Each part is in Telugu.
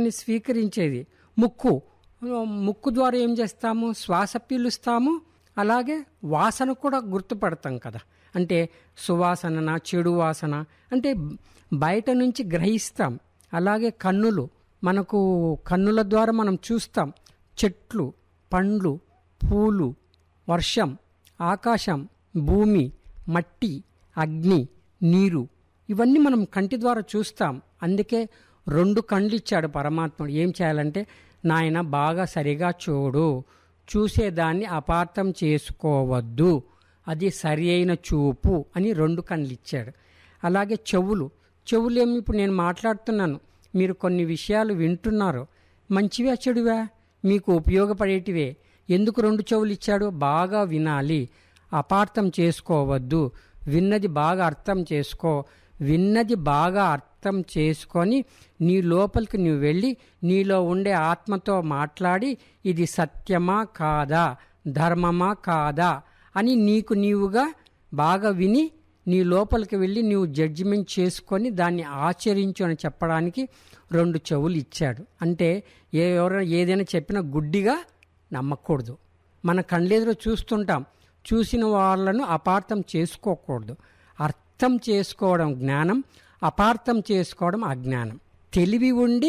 పదార్థాన్ని స్వీకరించేది ముక్కు ముక్కు ద్వారా ఏం చేస్తాము శ్వాస పీలుస్తాము అలాగే వాసన కూడా గుర్తుపడతాం కదా అంటే సువాసన చెడు వాసన అంటే బయట నుంచి గ్రహిస్తాం అలాగే కన్నులు మనకు కన్నుల ద్వారా మనం చూస్తాం చెట్లు పండ్లు పూలు వర్షం ఆకాశం భూమి మట్టి అగ్ని నీరు ఇవన్నీ మనం కంటి ద్వారా చూస్తాం అందుకే రెండు కళ్ళు ఇచ్చాడు పరమాత్ముడు ఏం చేయాలంటే నాయన బాగా సరిగా చూడు చూసేదాన్ని అపార్థం చేసుకోవద్దు అది సరి అయిన చూపు అని రెండు కళ్ళు ఇచ్చాడు అలాగే చెవులు చెవులు ఏమి ఇప్పుడు నేను మాట్లాడుతున్నాను మీరు కొన్ని విషయాలు వింటున్నారు మంచివా చెడువా మీకు ఉపయోగపడేటివే ఎందుకు రెండు చెవులు ఇచ్చాడు బాగా వినాలి అపార్థం చేసుకోవద్దు విన్నది బాగా అర్థం చేసుకో విన్నది బాగా అర్థం చేసుకొని నీ లోపలికి నువ్వు వెళ్ళి నీలో ఉండే ఆత్మతో మాట్లాడి ఇది సత్యమా కాదా ధర్మమా కాదా అని నీకు నీవుగా బాగా విని నీ లోపలికి వెళ్ళి నీవు జడ్జిమెంట్ చేసుకొని దాన్ని ఆచరించు అని చెప్పడానికి రెండు చెవులు ఇచ్చాడు అంటే ఏ ఎవరైనా ఏదైనా చెప్పినా గుడ్డిగా నమ్మకూడదు మన కళ్ళెదురు చూస్తుంటాం చూసిన వాళ్ళను అపార్థం చేసుకోకూడదు అర్థం చేసుకోవడం జ్ఞానం అపార్థం చేసుకోవడం అజ్ఞానం తెలివి ఉండి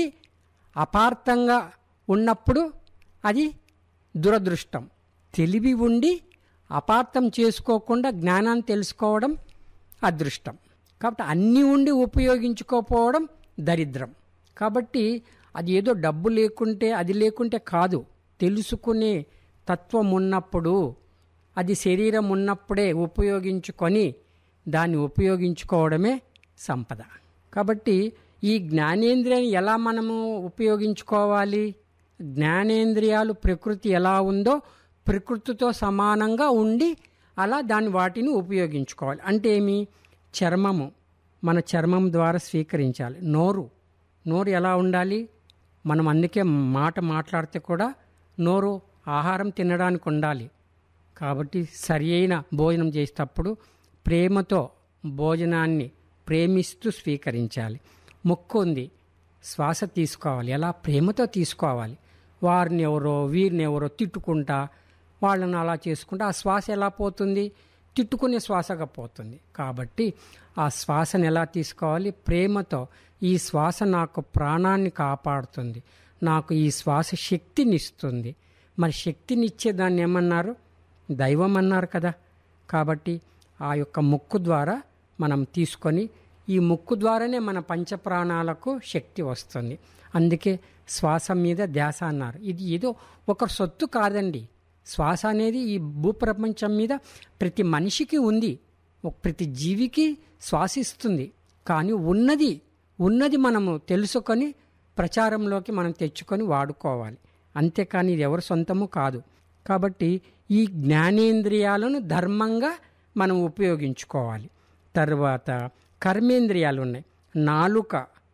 అపార్థంగా ఉన్నప్పుడు అది దురదృష్టం తెలివి ఉండి అపార్థం చేసుకోకుండా జ్ఞానాన్ని తెలుసుకోవడం అదృష్టం కాబట్టి అన్నీ ఉండి ఉపయోగించుకోకపోవడం దరిద్రం కాబట్టి అది ఏదో డబ్బు లేకుంటే అది లేకుంటే కాదు తెలుసుకునే తత్వం ఉన్నప్పుడు అది శరీరం ఉన్నప్పుడే ఉపయోగించుకొని దాన్ని ఉపయోగించుకోవడమే సంపద కాబట్టి ఈ జ్ఞానేంద్రియాన్ని ఎలా మనము ఉపయోగించుకోవాలి జ్ఞానేంద్రియాలు ప్రకృతి ఎలా ఉందో ప్రకృతితో సమానంగా ఉండి అలా దాని వాటిని ఉపయోగించుకోవాలి అంటే ఏమి చర్మము మన చర్మం ద్వారా స్వీకరించాలి నోరు నోరు ఎలా ఉండాలి మనం అందుకే మాట మాట్లాడితే కూడా నోరు ఆహారం తినడానికి ఉండాలి కాబట్టి సరి అయిన భోజనం చేసేటప్పుడు ప్రేమతో భోజనాన్ని ప్రేమిస్తూ స్వీకరించాలి ముక్కు ఉంది శ్వాస తీసుకోవాలి ఎలా ప్రేమతో తీసుకోవాలి వారిని ఎవరో వీరిని ఎవరో తిట్టుకుంటా వాళ్ళని అలా చేసుకుంటా ఆ శ్వాస ఎలా పోతుంది తిట్టుకునే శ్వాసగా పోతుంది కాబట్టి ఆ శ్వాసను ఎలా తీసుకోవాలి ప్రేమతో ఈ శ్వాస నాకు ప్రాణాన్ని కాపాడుతుంది నాకు ఈ శ్వాస శక్తినిస్తుంది మరి శక్తినిచ్చే దాన్ని ఏమన్నారు దైవం అన్నారు కదా కాబట్టి ఆ యొక్క ముక్కు ద్వారా మనం తీసుకొని ఈ ముక్కు ద్వారానే మన పంచప్రాణాలకు శక్తి వస్తుంది అందుకే శ్వాస మీద ధ్యాస అన్నారు ఇది ఏదో ఒక సొత్తు కాదండి శ్వాస అనేది ఈ భూప్రపంచం మీద ప్రతి మనిషికి ఉంది ఒక ప్రతి జీవికి శ్వాసిస్తుంది కానీ ఉన్నది ఉన్నది మనము తెలుసుకొని ప్రచారంలోకి మనం తెచ్చుకొని వాడుకోవాలి అంతేకాని ఇది ఎవరి సొంతము కాదు కాబట్టి ఈ జ్ఞానేంద్రియాలను ధర్మంగా మనం ఉపయోగించుకోవాలి తర్వాత కర్మేంద్రియాలు ఉన్నాయి నాలుక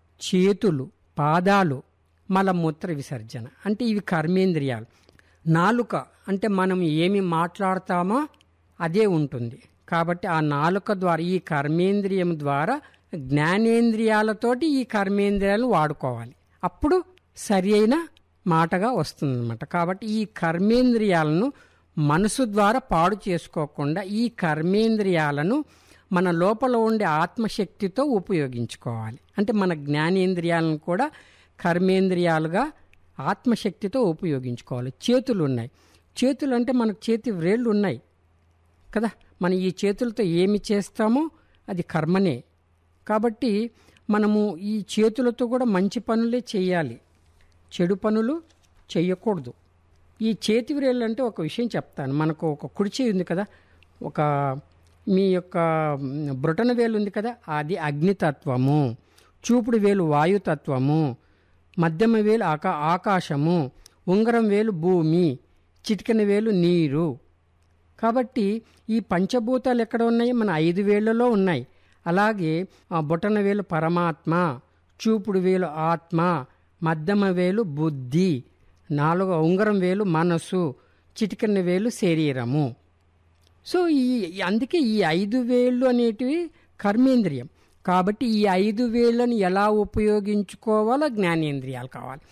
చేతులు పాదాలు మలమూత్ర విసర్జన అంటే ఇవి కర్మేంద్రియాలు నాలుక అంటే మనం ఏమి మాట్లాడతామో అదే ఉంటుంది కాబట్టి ఆ నాలుక ద్వారా ఈ కర్మేంద్రియం ద్వారా జ్ఞానేంద్రియాలతోటి ఈ కర్మేంద్రియాలు వాడుకోవాలి అప్పుడు సరి అయిన మాటగా వస్తుందన్నమాట కాబట్టి ఈ కర్మేంద్రియాలను మనసు ద్వారా పాడు చేసుకోకుండా ఈ కర్మేంద్రియాలను మన లోపల ఉండే ఆత్మశక్తితో ఉపయోగించుకోవాలి అంటే మన జ్ఞానేంద్రియాలను కూడా కర్మేంద్రియాలుగా ఆత్మశక్తితో ఉపయోగించుకోవాలి చేతులు ఉన్నాయి చేతులు అంటే మనకు చేతి వ్రేళ్ళు ఉన్నాయి కదా మనం ఈ చేతులతో ఏమి చేస్తామో అది కర్మనే కాబట్టి మనము ఈ చేతులతో కూడా మంచి పనులే చేయాలి చెడు పనులు చేయకూడదు ఈ చేతి వ్రేళ్ళు అంటే ఒక విషయం చెప్తాను మనకు ఒక కుడి చేయి ఉంది కదా ఒక మీ యొక్క బ్రొటన వేలు ఉంది కదా అది అగ్నితత్వము చూపుడు వేలు వాయుతత్వము మధ్యమ వేలు ఆకా ఆకాశము ఉంగరం వేలు భూమి చిటికెన వేలు నీరు కాబట్టి ఈ పంచభూతాలు ఎక్కడ ఉన్నాయి మన ఐదు వేళ్లలో ఉన్నాయి అలాగే ఆ బొటన వేలు పరమాత్మ చూపుడు వేలు ఆత్మ మధ్యమ వేలు బుద్ధి నాలుగో ఉంగరం వేలు మనసు చిటికెన వేలు శరీరము సో ఈ అందుకే ఈ ఐదు వేళ్ళు అనేటివి కర్మేంద్రియం కాబట్టి ఈ ఐదు వేళ్ళని ఎలా ఉపయోగించుకోవాలో జ్ఞానేంద్రియాలు కావాలి